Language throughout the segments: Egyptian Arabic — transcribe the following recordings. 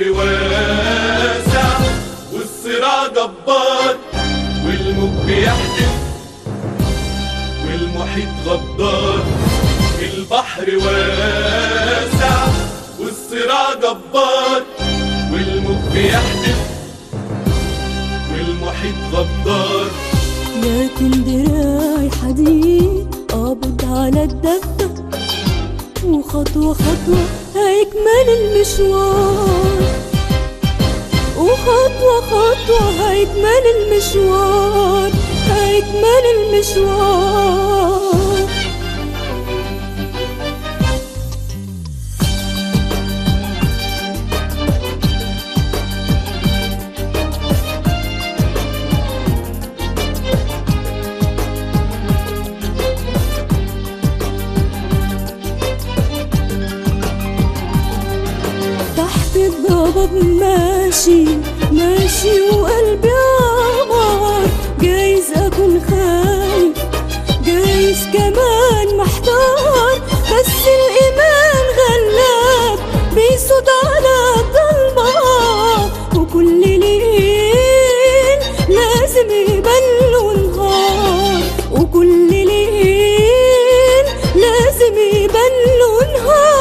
البحر واسع والصراع جبار والموج بيحدف والمحيط غدار البحر واسع والصراع جبار والموج بيحدف والمحيط غدار لكن دراعي حديد قابض على الدفة وخطوة خطوة هيكمل المشوار وخطوة خطوة هيكمل المشوار هيكمل المشوار تحت الضباب ماشي ماشي وقلبي عمار جايز اكون خايف جايز كمان محتار بس الايمان غلاب بيصوت على الضلمة وكل ليل لازم يبان له نهار وكل ليل لازم يبان له نهار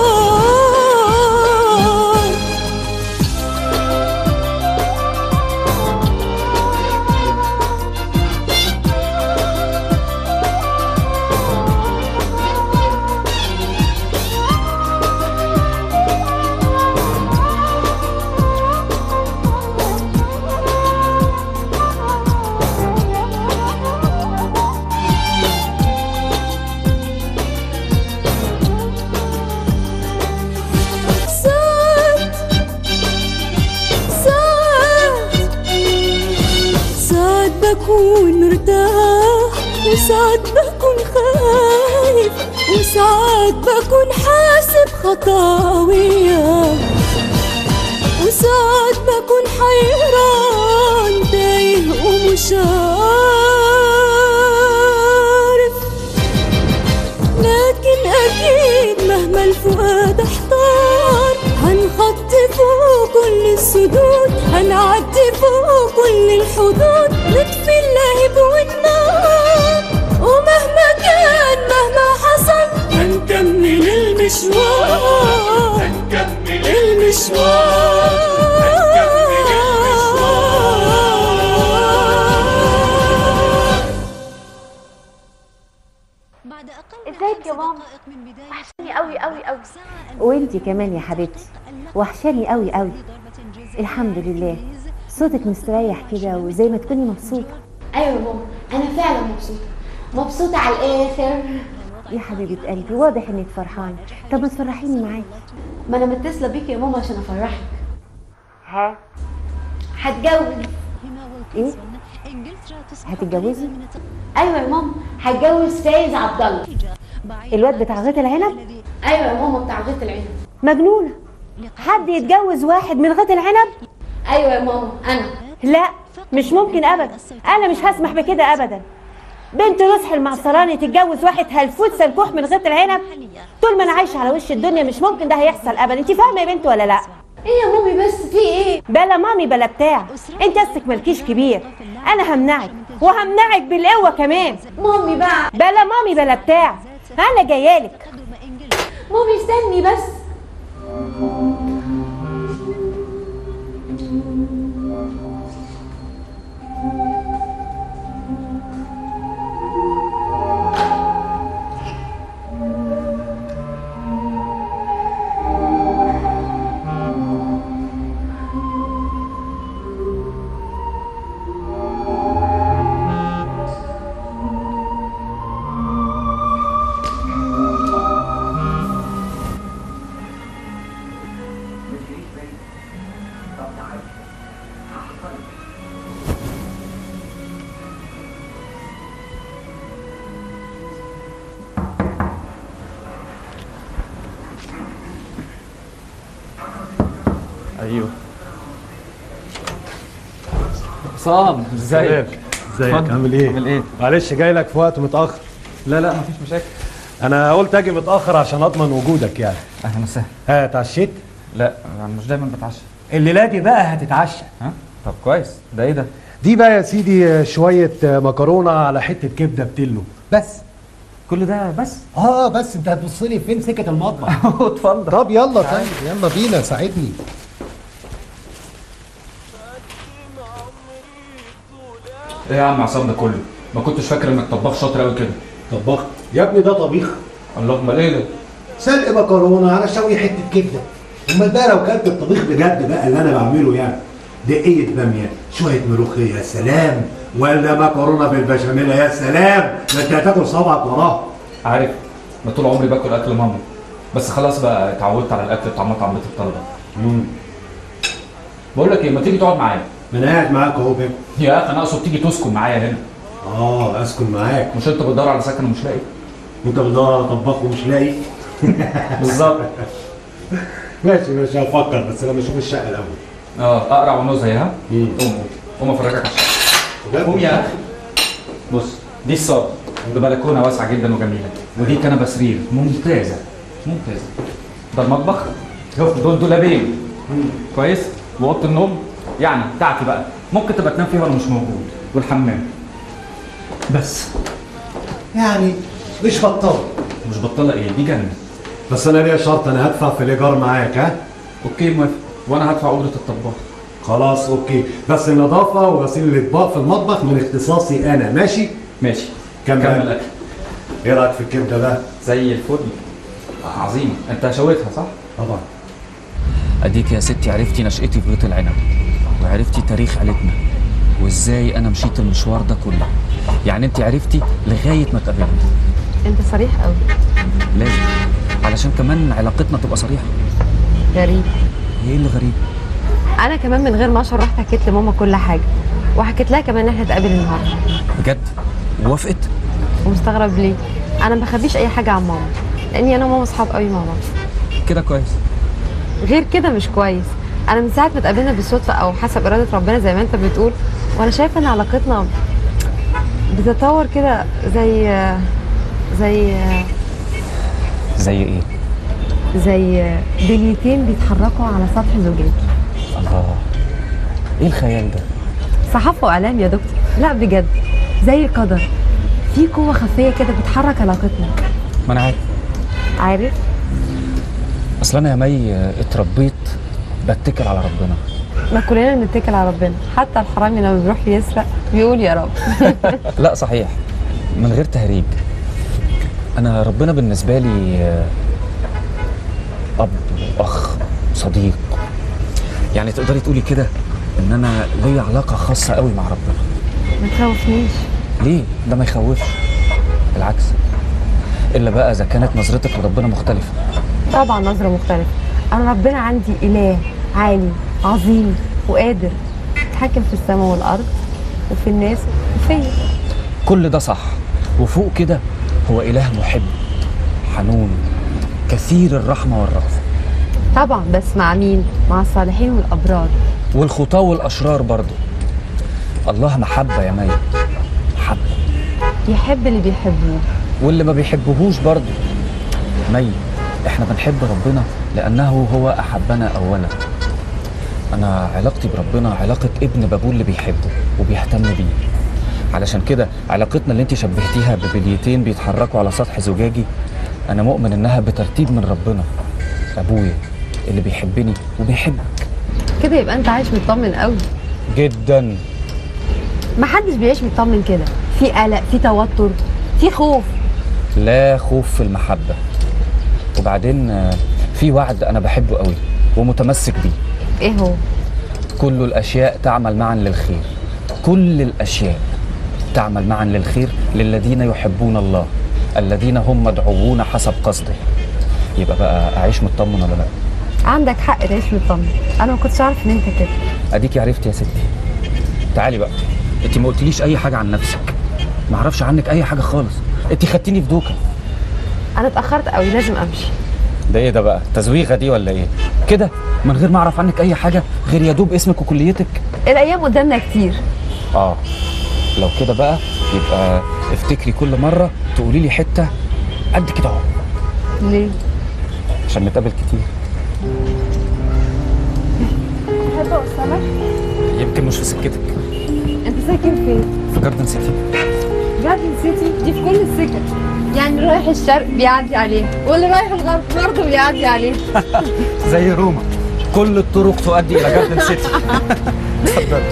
ساعات ساعات ساعات بكون مرتاح وساعات بكون خايف وساعات بكون حاسب خطاوية وساعات بكون حيران تايه ومش عارف لكن أكيد مهما الفؤاد احتار هنخطي فوق كل السدود هنعدي فوق كل الحدود نطفي اللهب والنار ومهما كان مهما حصل هنكمل المشوار هنكمل المشوار بعد أقل من ازيك يا خمس ماما؟ دقائق من بداية وحشتني قوي قوي قوي ساعة وانتي كمان يا حبيبتي وحشاني قوي قوي الحمد لله صوتك مستريح كده وزي ما تكوني مبسوطه ايوه يا ماما انا فعلا مبسوطه مبسوطه على الاخر يا حبيبه قلبي واضح انك فرحانه طب ما تفرحيني معاكي ما انا متصله بيكي يا ماما عشان افرحك ها هتجوز ايه هتتجوزي ايوه يا ماما هتجوز فايز عبد الله الواد بتاع غيط العنب ايوه يا ماما بتاع غيط العنب مجنونه حد يتجوز واحد من غيط العنب ايوه يا ماما انا لا مش ممكن ابدا انا مش هسمح بكده ابدا بنت نصح المعصراني تتجوز واحد هلفوت سلكوح من غيط العنب طول ما انا عايشه على وش الدنيا مش ممكن ده هيحصل ابدا انت فاهمه يا بنت ولا لا ايه يا مامي بس في ايه بلا مامي بلا بتاع انت اصلك مالكيش كبير انا همنعك وهمنعك بالقوه كمان مامي بقى بلا مامي بلا بتاع انا جايالك مامي استني بس ايوه عصام ازيك ازيك اتفضل. عامل ايه؟ عامل ايه؟ معلش جاي لك في وقت متاخر لا لا مفيش مشاكل انا قلت اجي متاخر عشان اضمن وجودك يعني اهلا وسهلا ها اتعشيت؟ لا انا مش دايما بتعشى الليله دي بقى هتتعشى ها طب كويس ده ايه ده دي بقى يا سيدي شويه مكرونه على حته كبده بتلو بس كل ده بس اه بس انت هتبص لي فين سكه المطبخ اتفضل طب يلا طيب يلا بينا ساعدني ايه يا عم عصام ده كله ما كنتش فاكر انك طباخ شاطر قوي كده طبخت يا ابني ده طبيخ الله امال ايه ده سلق مكرونه على شوي حته كبده امال بقى لو كلت الطبيخ بجد بقى اللي انا بعمله يعني دقية بامية شوية ملوخية يا سلام ولا مكرونة بالبشاميل يا سلام ده انت هتاكل صبعك وراها عارف انا طول عمري باكل اكل ماما بس خلاص بقى اتعودت على الاكل بتاع مطعم بيت الطلبه بقول لك ايه ما تيجي تقعد معايا ما انا قاعد معاك اهو باكل يا اخي انا اقصد تيجي تسكن معايا هنا اه اسكن معاك مش انت بتدور على سكن ومش لاقي انت بتدور على طباخ ومش لاقي بالظبط ماشي ماشي هفكر بس لما اشوف الشقه الاول اه اقرع ونزهه ها مم. قوم قوم قوم افرجك على الشقه قوم يا اخي بص دي الصاله ببلكونه واسعه جدا وجميله ودي كنبه سرير ممتازه ممتازه ده المطبخ شوف دول دولابين كويس واوضه النوم يعني بتاعتي بقى ممكن تبقى تنام فيها وانا مش موجود والحمام بس يعني مش بطال مش بطاله ايه دي جنه بس انا ليا شرط انا هدفع في الايجار معاك ها اوكي موافق وانا هدفع اجره الطباخ خلاص اوكي بس النظافه وغسيل الاطباق في المطبخ من اختصاصي انا ماشي ماشي كمل. كمل اكل ايه رايك في الكبده ده زي الفل عظيم انت شويتها صح طبعا اديك يا ستي عرفتي نشأتي في بيت العنب وعرفتي تاريخ عيلتنا وازاي انا مشيت المشوار ده كله يعني انت عرفتي لغايه ما اتقابلنا انت صريح قوي لازم علشان كمان علاقتنا تبقى صريحه غريب ايه اللي غريب انا كمان من غير ما اشعر رحت حكيت لماما كل حاجه وحكيت لها كمان ان احنا نتقابل النهارده بجد وافقت ومستغرب ليه انا ما بخبيش اي حاجه عن ماما لاني انا وماما اصحاب قوي مع بعض كده كويس غير كده مش كويس انا من ساعه ما اتقابلنا بالصدفه او حسب اراده ربنا زي ما انت بتقول وانا شايفه ان علاقتنا بتتطور كده زي زي زي ايه زي بليتين بيتحركوا على سطح زجاجي الله ايه الخيال ده صحافه واعلام يا دكتور لا بجد زي القدر في قوه خفيه كده بتحرك علاقتنا ما انا عارف عارف اصل انا يا مي اتربيت بتكل على ربنا ما كلنا بنتكل على ربنا حتى الحرامي لما بيروح يسرق بيقول يا رب لا صحيح من غير تهريج انا ربنا بالنسبه لي آه، اب واخ صديق يعني تقدري تقولي كده ان انا ليا علاقه خاصه قوي مع ربنا ما تخوفنيش ليه ده ما يخوفش بالعكس الا بقى اذا كانت نظرتك لربنا مختلفه طبعا نظره مختلفه انا ربنا عندي اله عالي عظيم وقادر يتحكم في السماء والارض وفي الناس وفيا كل ده صح وفوق كده هو اله محب حنون كثير الرحمه والرأفه طبعا بس مع مين مع الصالحين والابرار والخطاة والاشرار برضه الله محبه يا مي محبه يحب اللي بيحبوه واللي ما بيحبهوش برضه مي احنا بنحب ربنا لانه هو احبنا اولا انا علاقتي بربنا علاقه ابن بابول اللي بيحبه وبيهتم بيه علشان كده علاقتنا اللي انت شبهتيها ببليتين بيتحركوا على سطح زجاجي انا مؤمن انها بترتيب من ربنا ابويا اللي بيحبني وبيحبك كده يبقى انت عايش مطمن قوي جدا ما حدش بيعيش مطمن كده في قلق في توتر في خوف لا خوف في المحبه وبعدين آه، في وعد انا بحبه قوي ومتمسك بيه ايه هو كل الاشياء تعمل معا للخير كل الاشياء تعمل معا للخير للذين يحبون الله الذين هم مدعوون حسب قصده يبقى بقى اعيش مطمن ولا لا عندك حق تعيش مطمن انا ما كنتش عارف ان انت كده اديكي عرفت يا ستي تعالي بقى انت ما قلتليش اي حاجه عن نفسك ما اعرفش عنك اي حاجه خالص انت خدتيني في دوكه انا اتاخرت قوي لازم امشي ده ايه ده بقى تزويغه دي ولا ايه كده من غير ما اعرف عنك اي حاجه غير يا دوب اسمك وكليتك الايام قدامنا كتير اه لو كده بقى يبقى افتكري كل مره تقولي لي حته قد كده اهو ليه عشان نتقابل كتير سمك يمكن مش في سكتك انت ساكن فين في جاردن سيتي جاردن سيتي دي في كل السكك يعني اللي رايح الشرق بيعدي عليه واللي رايح الغرب برضه بيعدي عليه زي روما كل الطرق تؤدي الى جاردن سيتي اتفضل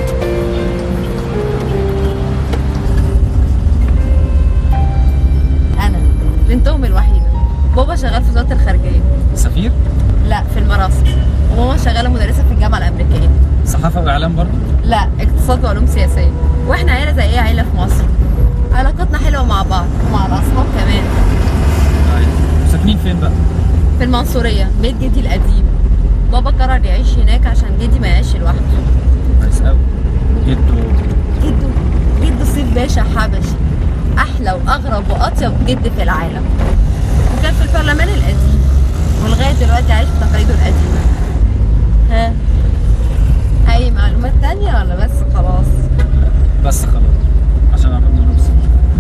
انا بنتهم الوحيده بابا شغال في وزاره الخارجيه سفير لا في المراسم وماما شغاله مدرسه في الجامعه الامريكيه صحافه واعلام برضه لا اقتصاد وعلوم سياسيه واحنا عيله زي اي عيله في مصر علاقتنا حلوه مع بعض ومع الاصحاب كمان ساكنين فين بقى في المنصوريه بيت جدي القديم بابا قرر يعيش هناك عشان جدي ما يعيش لوحده كويس قوي جده جده جده سيف باشا حبشي احلى واغرب واطيب جد في العالم وكان في البرلمان القديم ولغايه دلوقتي عايش بتقاليده القديمه ها اي معلومات تانية ولا بس خلاص بس خلاص عشان قربنا نوصل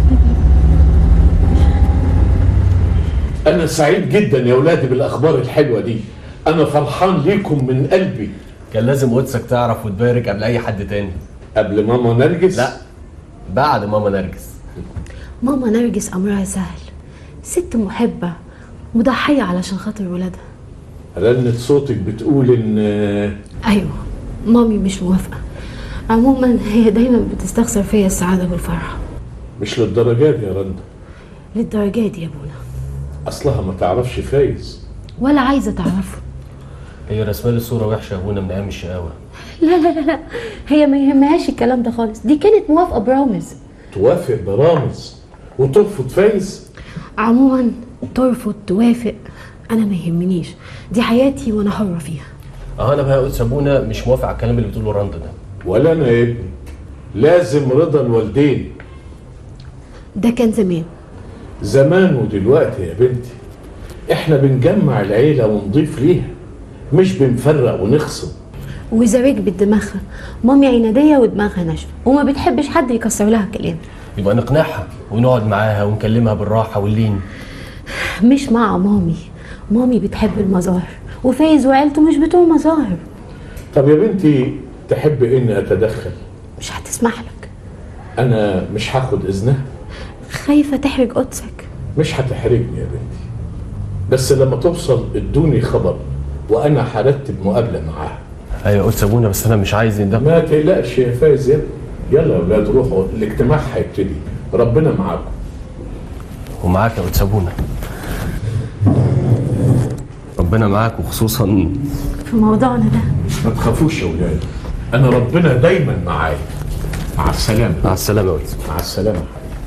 أنا سعيد جدا يا ولادي بالأخبار الحلوة دي أنا فرحان ليكم من قلبي كان لازم قدسك تعرف وتبارك قبل اي حد تاني قبل ماما نرجس لا بعد ماما نرجس ماما نرجس أمرها سهل ست محبة مضحية علشان خاطر ولادها رنة صوتك بتقول إن أيوة مامي مش موافقة عموما هي دايما بتستخسر فيا السعادة والفرحة مش للدرجات يا رنة للدرجة دي يا بونا أصلها ما تعرفش فايز ولا عايزة تعرفه هي رسمه لي صوره وحشه يا ابونا من ايام الشقاوه لا لا لا لا هي ما يهمهاش الكلام ده خالص دي كانت موافقة برامز توافق برامز وترفض فايز عموما ترفض توافق أنا ما يهمنيش دي حياتي وأنا حرة فيها اه انا بقى يا قدس ابونا مش موافق على الكلام اللي بتقوله رندا ده ولا أنا يا ابني لازم رضا الوالدين ده كان زمان زمان ودلوقتي يا بنتي احنا بنجمع العيلة ونضيف ليها مش بنفرق ونخصم وإذا ركبت دماغها مامي عنادية ودماغها ناشفة وما بتحبش حد يكسر لها كلام يبقى نقنعها ونقعد معاها ونكلمها بالراحه واللين مش مع مامي مامي بتحب المظاهر وفايز وعيلته مش بتوع مظاهر طب يا بنتي تحب اني اتدخل مش هتسمح لك انا مش هاخد اذنها خايفة تحرج قدسك مش هتحرجني يا بنتي بس لما توصل ادوني خبر وانا هرتب مقابله معاها ايوه يا قدس ابونا بس انا مش عايز ان ده ما تقلقش يا فايز يا ابني. يلا يا اولاد روحوا الاجتماع هيبتدي ربنا معاكم ومعاك يا قدس ابونا ربنا معاك وخصوصا في موضوعنا ده ما تخافوش يا اولاد انا ربنا دايما معايا مع السلامه مع السلامه يا قدس مع السلامه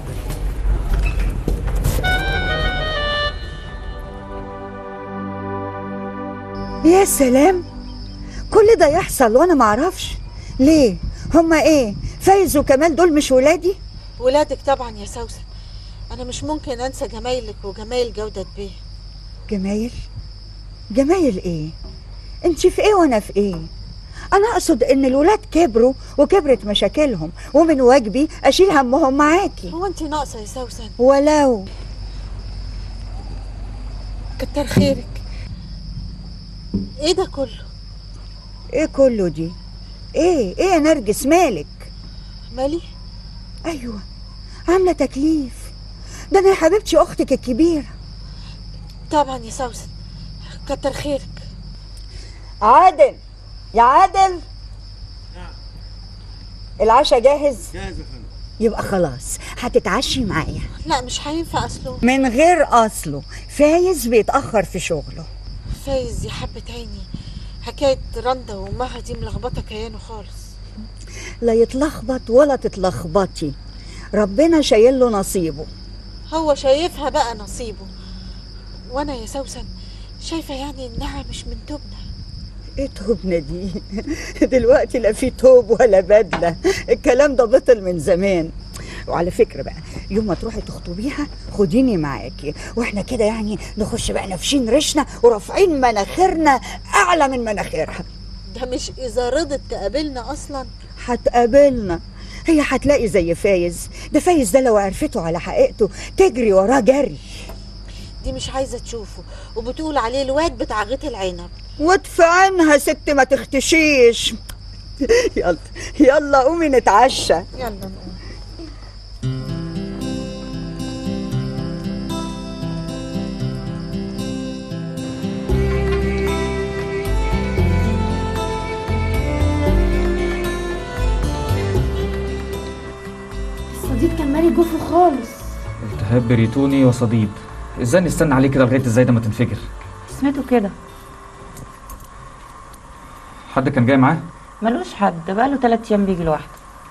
يا سلام كل ده يحصل وانا معرفش ليه هما ايه فايز وكمال دول مش ولادي ولادك طبعا يا سوسن انا مش ممكن انسى جمايلك وجمايل جودة بيه جمايل جمايل ايه انت في ايه وانا في ايه انا اقصد ان الولاد كبروا وكبرت مشاكلهم ومن واجبي اشيل همهم معاكي هو انت ناقصه يا سوسن ولو كتر خيرك ايه ده كله ايه كله دي ايه ايه يا نرجس مالك مالي ايوه عامله تكليف ده انا يا حبيبتي اختك الكبيره طبعا يا سوسن كتر خيرك عادل يا عادل العشاء جاهز جاهز يا فندم يبقى خلاص هتتعشي معايا لا مش هينفع اصله من غير اصله فايز بيتاخر في شغله فايز يا حبة عيني حكاية رندا وامها دي ملخبطة كيانه خالص لا يتلخبط ولا تتلخبطي ربنا شايل له نصيبه هو شايفها بقى نصيبه وانا يا سوسن شايفة يعني انها مش من توبنا ايه توبنا دي دلوقتي لا في توب ولا بدله الكلام ده بطل من زمان وعلى فكره بقى يوم ما تروحي تخطبيها خديني معاكي واحنا كده يعني نخش بقى نافشين ريشنا ورافعين مناخيرنا اعلى من مناخيرها ده مش اذا رضت تقابلنا اصلا هتقابلنا هي هتلاقي زي فايز ده فايز ده لو عرفته على حقيقته تجري وراه جري دي مش عايزة تشوفه وبتقول عليه الواد بتاع غيط العنب وادفع عنها ست ما تختشيش يلا يلا قومي نتعشى يلا نقوم الصديق كان مالي جوفه خالص التهاب بريتوني وصديد ازاي نستنى عليه كده لغايه الزايده ما تنفجر سمعته كده حد كان جاي معاه ملوش حد بقاله تلات ايام بيجي لوحده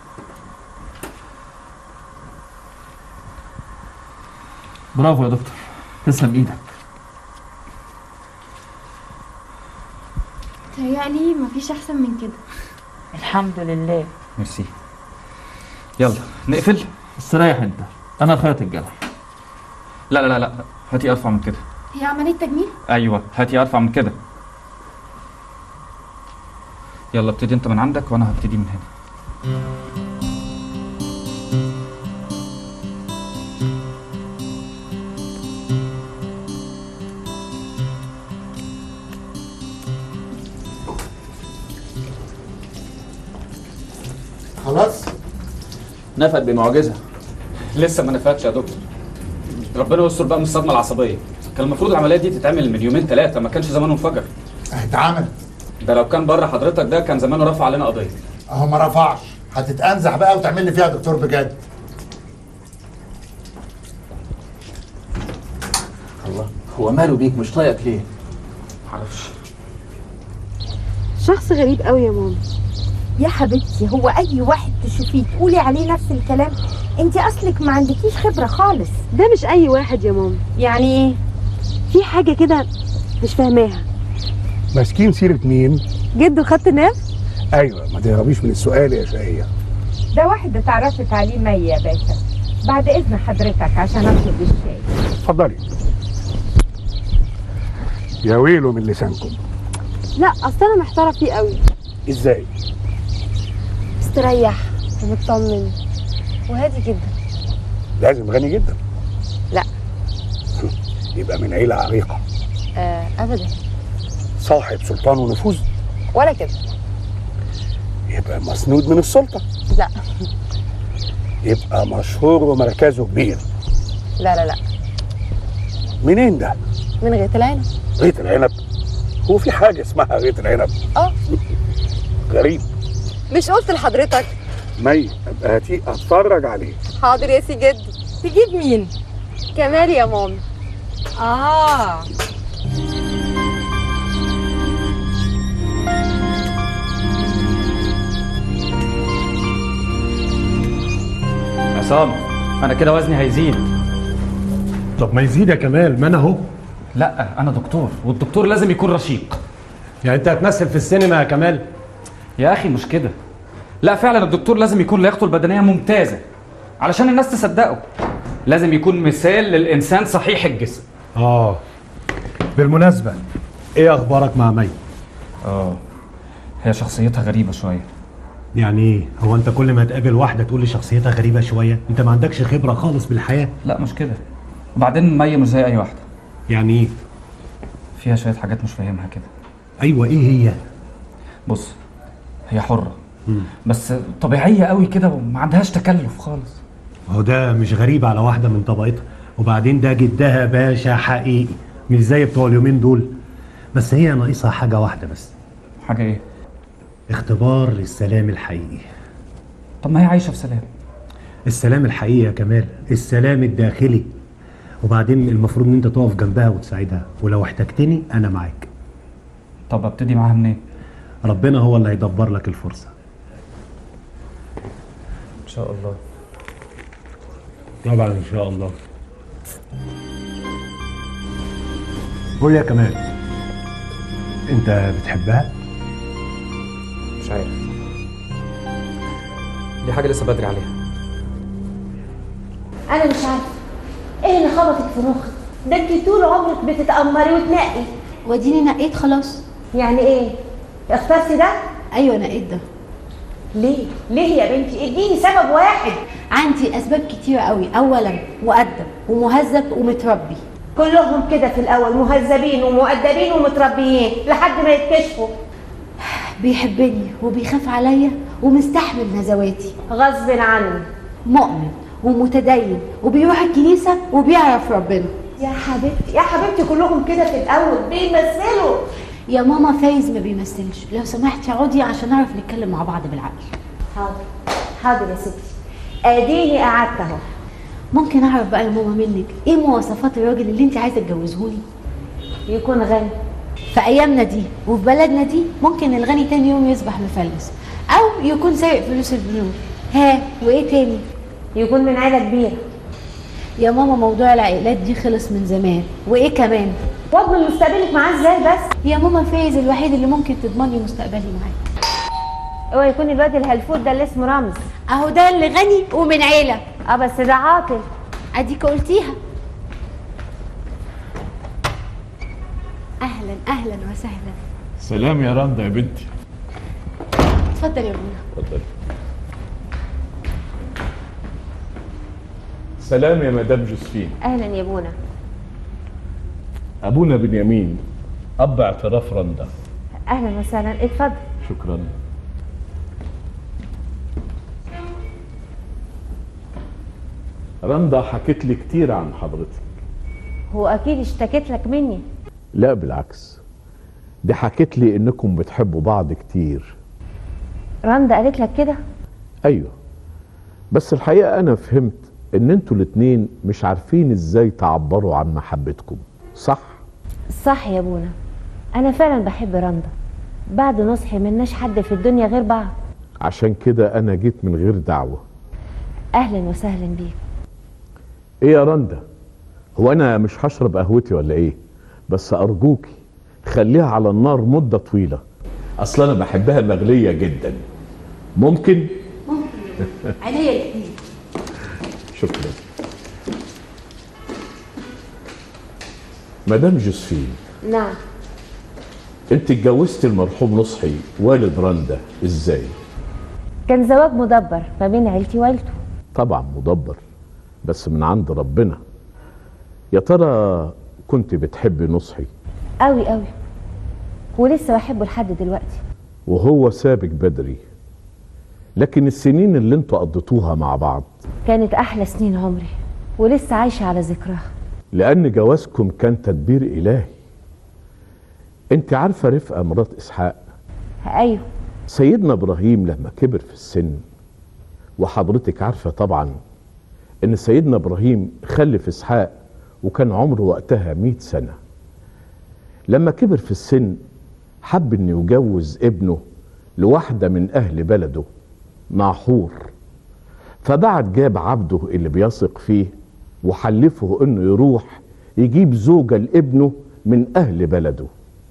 برافو يا دكتور تسلم ايدك تهيألي مفيش أحسن من كده الحمد لله ميرسي يلا نقفل استريح انت انا خيط الجرح لا لا لا لا هاتي ارفع من كده هي عملية تجميل ايوه هاتي ارفع من كده يلا ابتدي انت من عندك وانا هبتدي من هنا خلاص نفد بمعجزه لسه ما نفدش يا دكتور ربنا يستر بقى من الصدمه العصبيه كان المفروض العمليه دي تتعمل من يومين ثلاثه ما كانش زمانه انفجر هيتعمل ده لو كان بره حضرتك ده كان زمانه رفع علينا قضيه اهو ما رفعش هتتأنزح بقى وتعمل لي فيها دكتور بجد الله هو ماله بيك مش طايقك ليه؟ معرفش شخص غريب قوي يا ماما يا حبيبتي هو اي واحد تشوفيه تقولي عليه نفس الكلام انت اصلك ما عندكيش خبره خالص ده مش اي واحد يا ماما يعني ايه في حاجه كده مش فاهماها ماسكين سيرة مين؟ جده خدت ناس ايوه ما تهربيش من السؤال يا شقية ده واحد اتعرفت عليه مي يا باشا بعد اذن حضرتك عشان اطلب الشاي اتفضلي يا ويله من لسانكم لا اصل انا محتاره فيه قوي ازاي؟ مستريح ومطمن وهادي جدا لازم غني جدا لا يبقى من عيلة عريقة آه ابدا صاحب سلطان ونفوذ ولا كده يبقى مسنود من السلطة لا يبقى مشهور ومركزه كبير لا لا لا منين ده؟ من غير العنب غيط العنب هو في حاجة اسمها غيط العنب اه غريب مش قلت لحضرتك مي ابقى هاتيه اتفرج عليه حاضر يا سي جدي تجيب مين كمال يا مامي اه عصام انا كده وزني هيزيد طب ما يزيد يا كمال ما انا اهو لا انا دكتور والدكتور لازم يكون رشيق يعني انت هتمثل في السينما يا كمال يا اخي مش كده لا فعلا الدكتور لازم يكون لياقته البدنيه ممتازه علشان الناس تصدقه لازم يكون مثال للانسان صحيح الجسم اه بالمناسبه ايه اخبارك مع مي اه هي شخصيتها غريبه شويه يعني ايه هو انت كل ما تقابل واحده تقول لي شخصيتها غريبه شويه انت ما عندكش خبره خالص بالحياه لا مش كده وبعدين مي مش زي اي واحده يعني ايه فيها شويه حاجات مش فاهمها كده ايوه ايه هي بص هي حره بس طبيعيه قوي كده وما عندهاش تكلف خالص هو ده مش غريب على واحده من طبقتها وبعدين ده جدها باشا حقيقي مش زي بتوع اليومين دول بس هي ناقصها حاجه واحده بس حاجه ايه اختبار للسلام الحقيقي طب ما هي عايشه في سلام السلام الحقيقي يا كمال السلام الداخلي وبعدين المفروض ان انت تقف جنبها وتساعدها ولو احتجتني انا معاك طب ابتدي معاها منين ربنا هو اللي هيدبر لك الفرصه ان شاء الله طبعا ان شاء الله قول يا كمال انت بتحبها مش عارف دي حاجه لسه بدري عليها انا مش عارفه ايه اللي خبطك في مخك ده انت طول عمرك بتتامري وتنقي واديني نقيت خلاص يعني ايه اخترتي ده ايوه نقيت ده ليه ليه يا بنتي اديني سبب واحد عندي اسباب كتيره قوي اولا مؤدب ومهذب ومتربي كلهم كده في الاول مهذبين ومؤدبين ومتربيين لحد ما يتكشفوا بيحبني وبيخاف عليا ومستحمل نزواتي غصب عني مؤمن ومتدين وبيروح الكنيسة وبيعرف ربنا يا حبيبتي يا حبيبتي كلهم كده في الاول بيمثلوا يا ماما فايز ما بيمثلش لو سمحتي اقعدي عشان نعرف نتكلم مع بعض بالعقل حاضر حاضر يا ستي اديني قعدت اهو ممكن اعرف بقى يا ماما منك ايه مواصفات الراجل اللي انت عايزه تجوزهولي يكون غني في ايامنا دي وفي بلدنا دي ممكن الغني تاني يوم يصبح مفلس او يكون سارق فلوس البنوك ها وايه تاني يكون من عيله كبيره يا ماما موضوع العائلات دي خلص من زمان وايه كمان واضمن مستقبلك معاه ازاي بس يا ماما فايز الوحيد اللي ممكن تضمني مستقبلي معاه اوعى يكون الواد الهلفوت ده اللي اسمه رمز اهو ده اللي غني ومن عيله اه بس ده عاقل اديك قلتيها اهلا اهلا وسهلا سلام يا رندا يا بنتي اتفضل يا ابونا اتفضل سلام يا مدام جوزفين اهلا يا ابونا ابونا بنيامين اب اعتراف رندا اهلا وسهلا اتفضل شكرا رندا حكت لي كتير عن حضرتك هو اكيد اشتكيت لك مني لا بالعكس دي حكت لي انكم بتحبوا بعض كتير رندا قالت لك كده ايوه بس الحقيقه انا فهمت ان انتوا الاتنين مش عارفين ازاي تعبروا عن محبتكم صح صح يا ابونا انا فعلا بحب رندا بعد نصحي ملناش حد في الدنيا غير بعض عشان كده انا جيت من غير دعوه اهلا وسهلا بيك ايه يا رندا هو انا مش هشرب قهوتي ولا ايه بس ارجوكي خليها على النار مده طويله اصل انا بحبها مغليه جدا ممكن عينيا الاثنين شكرا مدام جوزفين نعم انت اتجوزت المرحوم نصحي والد رندا ازاي كان زواج مدبر ما بين عيلتي وعيلته طبعا مدبر بس من عند ربنا يا ترى كنت بتحبي نصحي قوي قوي ولسه بحبه لحد دلوقتي وهو سابك بدري لكن السنين اللي انتوا قضيتوها مع بعض كانت احلى سنين عمري ولسه عايشه على ذكراها لان جوازكم كان تدبير الهي انت عارفه رفقه مرات اسحاق ايوه سيدنا ابراهيم لما كبر في السن وحضرتك عارفه طبعا ان سيدنا ابراهيم خلف اسحاق وكان عمره وقتها مئة سنه لما كبر في السن حب انه يجوز ابنه لواحده من اهل بلده ناحور فبعت جاب عبده اللي بيثق فيه وحلفه انه يروح يجيب زوجه لابنه من اهل بلده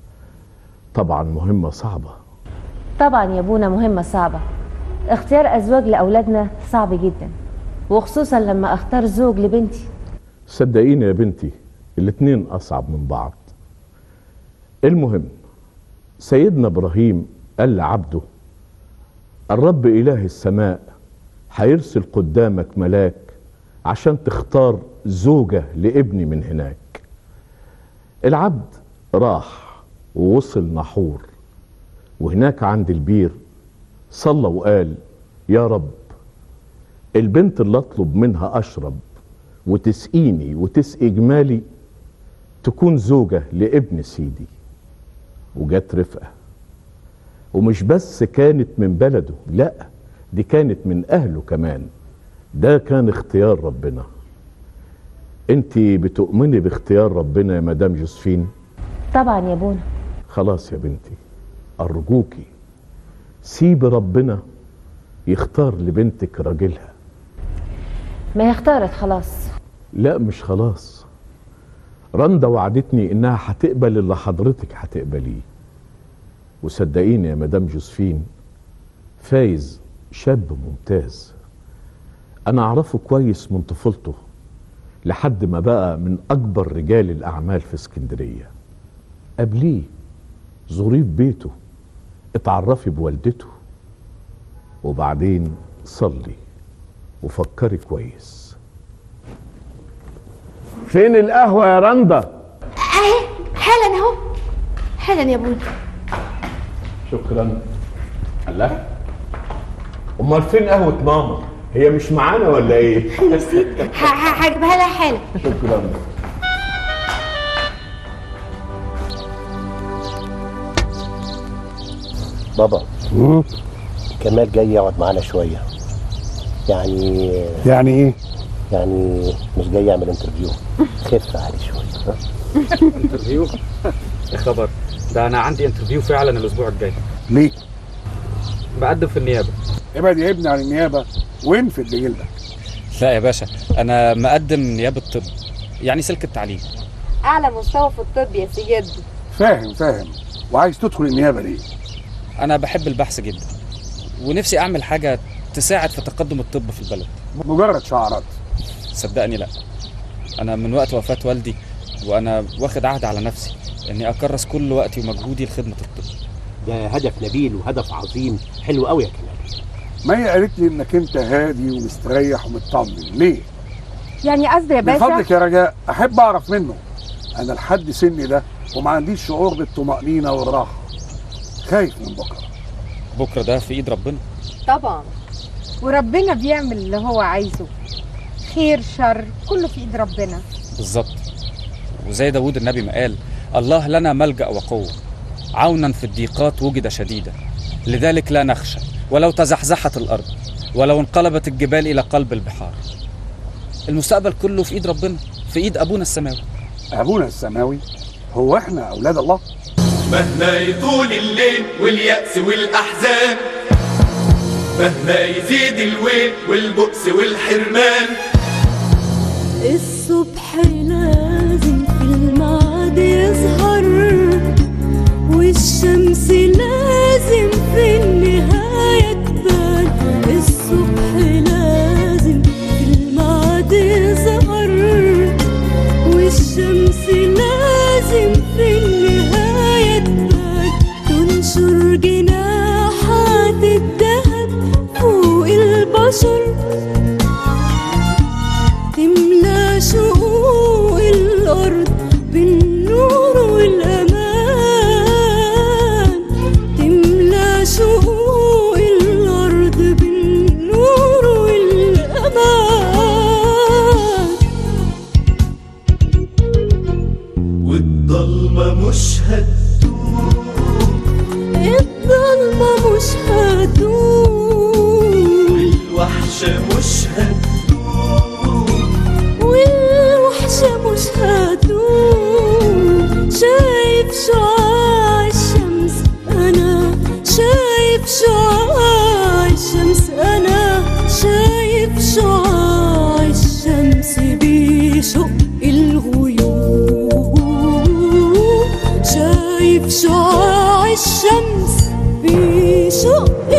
طبعا مهمه صعبه طبعا يا ابونا مهمه صعبه اختيار ازواج لاولادنا صعب جدا وخصوصا لما اختار زوج لبنتي صدقيني يا بنتي الاتنين اصعب من بعض المهم سيدنا ابراهيم قال لعبده الرب اله السماء هيرسل قدامك ملاك عشان تختار زوجة لابني من هناك العبد راح ووصل نحور وهناك عند البير صلى وقال يا رب البنت اللي اطلب منها اشرب وتسقيني وتسقي جمالي تكون زوجة لابن سيدي وجت رفقة ومش بس كانت من بلده لا دي كانت من اهله كمان ده كان اختيار ربنا انت بتؤمني باختيار ربنا يا مدام جوزفين طبعا يا ابونا خلاص يا بنتي ارجوكي سيب ربنا يختار لبنتك راجلها ما هي اختارت خلاص لا مش خلاص رندا وعدتني انها هتقبل اللي حضرتك هتقبليه وصدقيني يا مدام جوزفين فايز شاب ممتاز انا اعرفه كويس من طفولته لحد ما بقى من اكبر رجال الاعمال في اسكندريه قبليه زوريه في بيته اتعرفي بوالدته وبعدين صلي وفكري كويس فين القهوه يا رندا اهي حالا اهو حالا يا ابونا شكرا الله امال فين قهوه ماما هي مش معانا ولا ايه ه- ه- هجيبها لها حالا شكرا بابا كمال جاي يقعد معانا شويه يعني يعني ايه يعني مش جاي يعمل انترفيو خف عليه شويه ها انترفيو يا خبر ده انا عندي انترفيو فعلا الاسبوع الجاي ليه بقدم في النيابه ابعد يا ابني عن النيابه وانفد لجلدك لا يا باشا انا مقدم نيابه طب يعني سلك التعليم اعلى مستوى في الطب يا سي جدو فاهم فاهم وعايز تدخل النيابه ليه انا بحب البحث جدا ونفسي اعمل حاجه تساعد في تقدم الطب في البلد مجرد شعارات صدقني لا انا من وقت وفاه والدي وانا واخد عهد على نفسي اني اكرس كل وقتي ومجهودي لخدمه الطب ده هدف نبيل وهدف عظيم حلو قوي يا كمال ما هي قالت لي انك انت هادي ومستريح ومطمن ليه يعني قصدي يا من باشا فضلك يا رجاء احب اعرف منه انا لحد سني ده وما عنديش شعور بالطمانينه والراحه خايف من بكره بكره ده في ايد ربنا طبعا وربنا بيعمل اللي هو عايزه خير شر كله في ايد ربنا بالظبط وزي داود النبي ما قال الله لنا ملجأ وقوة عونا في الضيقات وجد شديدا لذلك لا نخشى ولو تزحزحت الأرض ولو انقلبت الجبال إلى قلب البحار المستقبل كله في إيد ربنا في إيد أبونا السماوي ابونا السماوي هو احنا اولاد الله مهما يطول الليل واليأس والأحزان مهما يزيد الويل والبؤس والحرمان الصبح لازم في الميعاد يظهر والشمس لازم في النهاية تبان الصبح لازم في الميعاد يظهر والشمس لازم في النهاية تبان تنشر جناحات الذهب فوق البشر تملى شقوق الأرض بالنور والأمان تملى شقوق الأرض بالنور والأمان والضلمة مش هتدوم الظلمة مش هتدوم والوحشة مش هتدوم والوحشة مش هتدوم شايف شعاع الشمس أنا شايف شعاع الشمس أنا شايف شعاع الشمس بيشق الغيوم شايف شعاع الشمس بيشق